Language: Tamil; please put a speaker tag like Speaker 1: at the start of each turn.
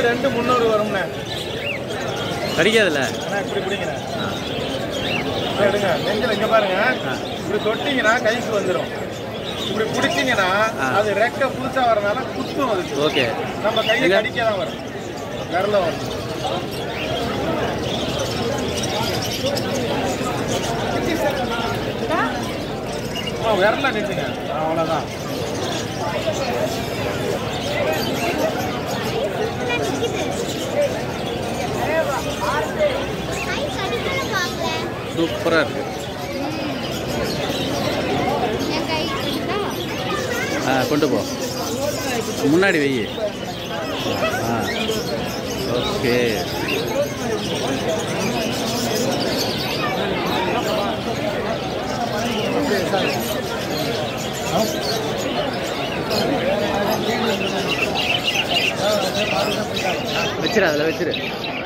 Speaker 1: ரெண்டு முந்நூறு வரும்ண்ணே
Speaker 2: கடிக்காதுல்ல
Speaker 1: அண்ணா இப்படி பிடிங்கண்ணே
Speaker 2: ஆ
Speaker 1: இதை எடுங்க நெஞ்சில் இங்கே பாருங்க இப்படி தொட்டிங்கன்னா கைக்கு வந்துடும் இப்படி பிடிச்சிங்கன்னா
Speaker 2: ஆ.
Speaker 1: அது ரெக்கை புதுசாக வரனால குத்தும் அதுக்கு
Speaker 2: ஓகே
Speaker 1: நம்ம கையை
Speaker 2: எங்க?
Speaker 1: கடிக்க தான் வரும் விரல வரும் ஆ விரல நிறுத்துங்க அவ்வளோதான்
Speaker 2: சூப்பராக இருக்கு ஆ கொண்டு போ முன்னாடி வை ஆ ஓகே வச்சிரு அதில் வச்சிரு